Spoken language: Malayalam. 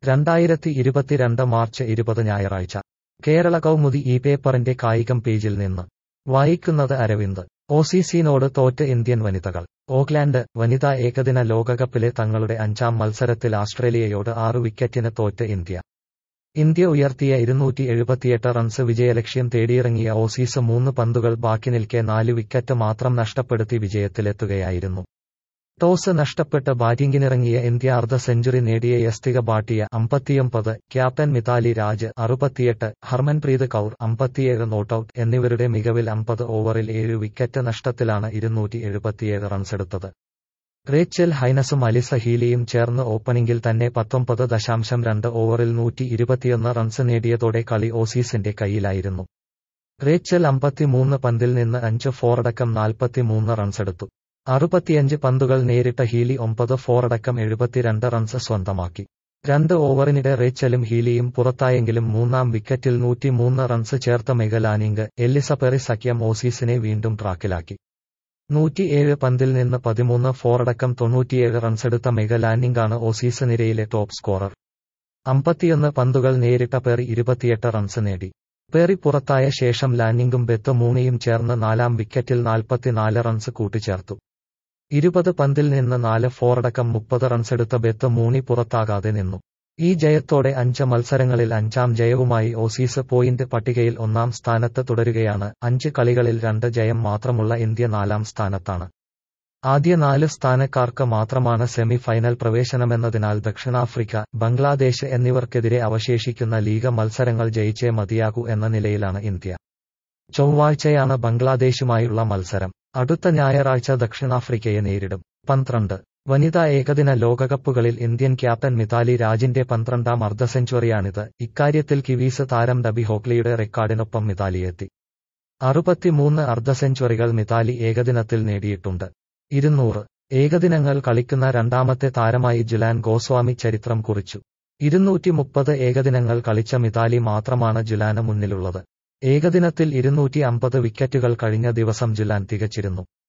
രണ്ടായിരത്തി ഇരുപത്തിരണ്ട് മാർച്ച് ഇരുപത് ഞായറാഴ്ച കേരള കൗമുദി ഈ പേപ്പറിന്റെ കായികം പേജിൽ നിന്ന് വായിക്കുന്നത് അരവിന്ദ് ഓസീസിനോട് തോറ്റ് ഇന്ത്യൻ വനിതകൾ ഓക്ലാൻഡ് വനിതാ ഏകദിന ലോകകപ്പിലെ തങ്ങളുടെ അഞ്ചാം മത്സരത്തിൽ ആസ്ട്രേലിയയോട് ആറു വിക്കറ്റിന് തോറ്റ് ഇന്ത്യ ഇന്ത്യ ഉയർത്തിയ ഇരുന്നൂറ്റി എഴുപത്തിയെട്ട് റൺസ് വിജയലക്ഷ്യം തേടിയിറങ്ങിയ ഓസീസ് മൂന്ന് പന്തുകൾ ബാക്കി നിൽക്കെ നാല് വിക്കറ്റ് മാത്രം നഷ്ടപ്പെടുത്തി വിജയത്തിലെത്തുകയായിരുന്നു ടോസ് നഷ്ടപ്പെട്ട് ബാറ്റിംഗിനിറങ്ങിയ ഇന്ത്യ അർദ്ധ സെഞ്ചുറി നേടിയ യസ്തിക ഭാട്ടിയ അമ്പത്തിയൊമ്പത് ക്യാപ്റ്റൻ മിതാലി രാജ് അറുപത്തിയെട്ട് ഹർമൻപ്രീത് കൌർ അമ്പത്തിയേഴ് നോട്ടൌട്ട് എന്നിവരുടെ മികവിൽ അമ്പത് ഓവറിൽ ഏഴ് വിക്കറ്റ് നഷ്ടത്തിലാണ് ഇരുന്നൂറ്റി എഴുപത്തിയേഴ് റൺസെടുത്തത് റേച്ചൽ ഹൈനസും അലിസ ഹീലിയും ചേർന്ന് ഓപ്പണിംഗിൽ തന്നെ പത്തൊമ്പത് ദശാംശം രണ്ട് ഓവറിൽ നൂറ്റി ഇരുപത്തിയൊന്ന് റൺസ് നേടിയതോടെ കളി ഓസീസിന്റെ കയ്യിലായിരുന്നു റേച്ചൽ അമ്പത്തിമൂന്ന് പന്തിൽ നിന്ന് അഞ്ച് ഫോറടക്കം നാൽപ്പത്തിമൂന്ന് റൺസെടുത്തു അറുപത്തിയഞ്ച് പന്തുകൾ നേരിട്ട ഹീലി ഒമ്പത് ഫോറടക്കം എഴുപത്തിരണ്ട് റൺസ് സ്വന്തമാക്കി രണ്ട് ഓവറിനിടെ റേച്ചലും ഹീലിയും പുറത്തായെങ്കിലും മൂന്നാം വിക്കറ്റിൽ നൂറ്റിമൂന്ന് റൺസ് ചേർത്ത മെഗലാനിംഗ് എല്ലിസപെറി സഖ്യം ഓസീസിനെ വീണ്ടും ട്രാക്കിലാക്കി നൂറ്റിയേഴ് പന്തിൽ നിന്ന് പതിമൂന്ന് ഫോറടക്കം തൊണ്ണൂറ്റിയേഴ് റൺസെടുത്ത മെഗലാനിംഗാണ് ഓസീസ് നിരയിലെ ടോപ്പ് സ്കോറർ അമ്പത്തിയൊന്ന് പന്തുകൾ നേരിട്ട പേറി ഇരുപത്തിയെട്ട് റൺസ് നേടി പേറി പുറത്തായ ശേഷം ലാനിംഗും ബെത്ത് മൂണിയും ചേർന്ന് നാലാം വിക്കറ്റിൽ നാൽപ്പത്തിനാല് റൺസ് കൂട്ടിച്ചേർത്തു ഇരുപത് പന്തിൽ നിന്ന് നാല് ഫോറടക്കം മുപ്പത് റൺസെടുത്ത ബെത്ത് മൂണി പുറത്താകാതെ നിന്നു ഈ ജയത്തോടെ അഞ്ച് മത്സരങ്ങളിൽ അഞ്ചാം ജയവുമായി ഓസീസ് പോയിന്റ് പട്ടികയിൽ ഒന്നാം സ്ഥാനത്ത് തുടരുകയാണ് അഞ്ച് കളികളിൽ രണ്ട് ജയം മാത്രമുള്ള ഇന്ത്യ നാലാം സ്ഥാനത്താണ് ആദ്യ നാല് സ്ഥാനക്കാർക്ക് മാത്രമാണ് സെമി ഫൈനൽ പ്രവേശനമെന്നതിനാൽ ദക്ഷിണാഫ്രിക്ക ബംഗ്ലാദേശ് എന്നിവർക്കെതിരെ അവശേഷിക്കുന്ന ലീഗ് മത്സരങ്ങൾ ജയിച്ചേ മതിയാകൂ എന്ന നിലയിലാണ് ഇന്ത്യ ചൊവ്വാഴ്ചയാണ് ബംഗ്ലാദേശുമായുള്ള മത്സരം അടുത്ത ഞായറാഴ്ച ദക്ഷിണാഫ്രിക്കയെ നേരിടും പന്ത്രണ്ട് വനിതാ ഏകദിന ലോകകപ്പുകളിൽ ഇന്ത്യൻ ക്യാപ്റ്റൻ മിതാലി രാജിന്റെ പന്ത്രണ്ടാം അർദ്ധ സെഞ്ചുറിയാണിത് ഇക്കാര്യത്തിൽ കിവീസ് താരം ഡബി ഹോക്ലിയുടെ റെക്കോർഡിനൊപ്പം മിതാലിയെത്തി അറുപത്തിമൂന്ന് അർദ്ധ സെഞ്ചുറികൾ മിതാലി ഏകദിനത്തിൽ നേടിയിട്ടുണ്ട് ഇരുന്നൂറ് ഏകദിനങ്ങൾ കളിക്കുന്ന രണ്ടാമത്തെ താരമായി ജുലാൻ ഗോസ്വാമി ചരിത്രം കുറിച്ചു ഇരുന്നൂറ്റി മുപ്പത് ഏകദിനങ്ങൾ കളിച്ച മിതാലി മാത്രമാണ് ജുലാന് മുന്നിലുള്ളത് ഏകദിനത്തിൽ ഇരുന്നൂറ്റി അമ്പത് വിക്കറ്റുകൾ കഴിഞ്ഞ ദിവസം ജുലാൻ തികച്ചിരുന്നു